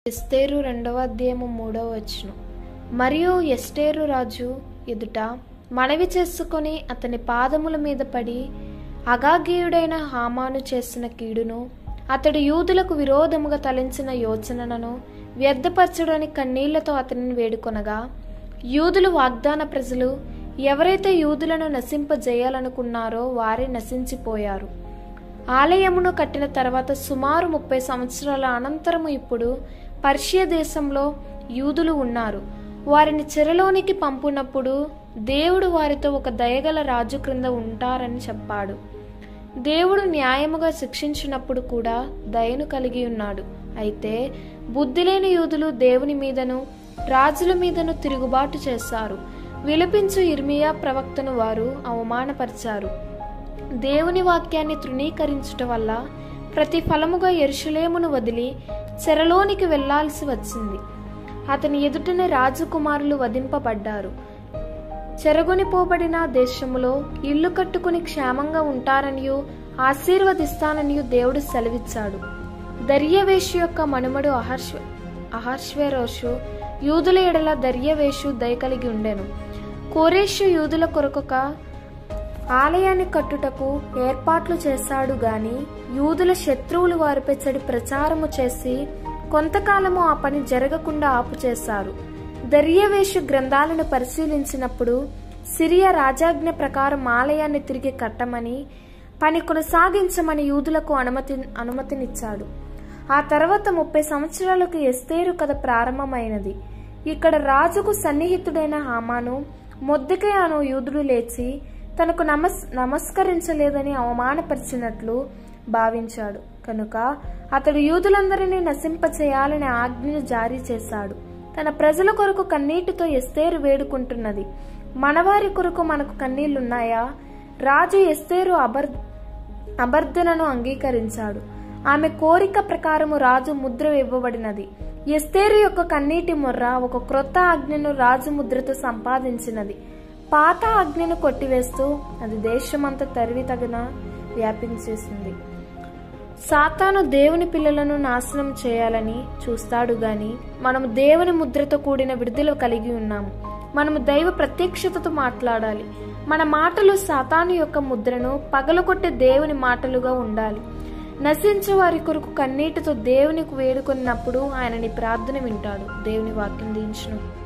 ఎస్తేరు రెండవ అధ్యాయము మూడవ వచనం మరియు ఎస్తేరు రాజు ఎదుట మనవి చేసుకొని అతని పాదముల మీద పడి అగాగీయుడైన హామాను చేసిన కీడును అతడు యూదులకు విరోధముగా తలంచిన యోచనను వ్యర్థపరచడని కన్నీళ్లతో అతనిని వేడుకొనగా యూదులు వాగ్దాన ప్రజలు ఎవరైతే యూదులను నశింపజేయాలనుకున్నారో వారే నశించిపోయారు ఆలయమును కట్టిన తర్వాత సుమారు ముప్పై సంవత్సరాల అనంతరము ఇప్పుడు పర్షియా దేశంలో యూదులు ఉన్నారు వారిని చెరలోనికి పంపునప్పుడు దేవుడు వారితో ఒక దయగల రాజు క్రింద ఉంటారని చెప్పాడు దేవుడు న్యాయముగా శిక్షించినప్పుడు కూడా దయను కలిగి ఉన్నాడు అయితే బుద్ధిలేని యూదులు దేవుని మీదను రాజుల మీదను తిరుగుబాటు చేశారు విలపించు ఇర్మియా ప్రవక్తను వారు అవమానపరిచారు దేవుని వాక్యాన్ని తృణీకరించుట వల్ల ప్రతి ఫలముగా ఎరుషులేమును వదిలి చెరలోనికి వెళ్లాల్సి వచ్చింది అతని ఎదుటనే రాజకుమారులు వధింపబడ్డారు చెరగొనిపోబడిన దేశములో ఇల్లు కట్టుకుని క్షేమంగా ఉంటారనియు ఆశీర్వదిస్తాననియు దేవుడు సెలవిచ్చాడు దర్యవేషు యొక్క మనుమడు అహర్ష అహర్ష్వేరోషు యూదుల ఎడల దర్యవేషు దయ కలిగి ఉండెను కోరేషు యూదుల కొరకొక ఆలయాన్ని కట్టుటకు ఏర్పాట్లు చేశాడు గాని యూదుల శత్రువులు వారిపై చెడు ప్రచారము చేసి కొంతకాలము ఆ పని జరగకుండా ఆపు చేశారు దర్యవేషు గ్రంథాలను పరిశీలించినప్పుడు సిరియా రాజాజ్ఞ ప్రకారం ఆలయాన్ని తిరిగి కట్టమని పని కొనసాగించమని యూదులకు అనుమతి అనుమతినిచ్చాడు ఆ తర్వాత ముప్పై సంవత్సరాలకు ఎస్తేరు కథ ప్రారంభమైనది ఇక్కడ రాజుకు సన్నిహితుడైన హామాను మొద్దుకయాను యూదుడు లేచి తనకు నమస్ నమస్కరించలేదని అవమానపరిచినట్లు భావించాడు కనుక అతడు యూదులందరినీ నశింపచేయాలని ఆజ్ఞను జారీ చేశాడు తన ప్రజల కొరకు కన్నీటితో ఎస్తేరు వేడుకుంటున్నది మనవారి కొరకు మనకు కన్నీళ్లున్నాయా రాజు ఎస్తేరు అబర్ అభర్ధనను అంగీకరించాడు ఆమె కోరిక ప్రకారము రాజు ముద్ర ఇవ్వబడినది ఎస్తేరు యొక్క కన్నీటి మొర్ర ఒక క్రొత్త ఆజ్ఞను రాజు ముద్రతో సంపాదించినది పాత ఆజ్ఞను కొట్టివేస్తూ అది దేశమంతా తరివి తగిన వ్యాపించేసింది సాతాను దేవుని పిల్లలను నాశనం చేయాలని చూస్తాడు గాని మనము దేవుని ముద్రతో కూడిన విడుదల కలిగి ఉన్నాము మనము దైవ ప్రత్యక్షతతో మాట్లాడాలి మన మాటలు సాతాను యొక్క ముద్రను పగలగొట్టే దేవుని మాటలుగా ఉండాలి నశించే వారి కొరకు కన్నీటితో దేవునికి వేడుకున్నప్పుడు ఆయన నీ ప్రార్థన వింటాడు దేవుని వాక్యం దించును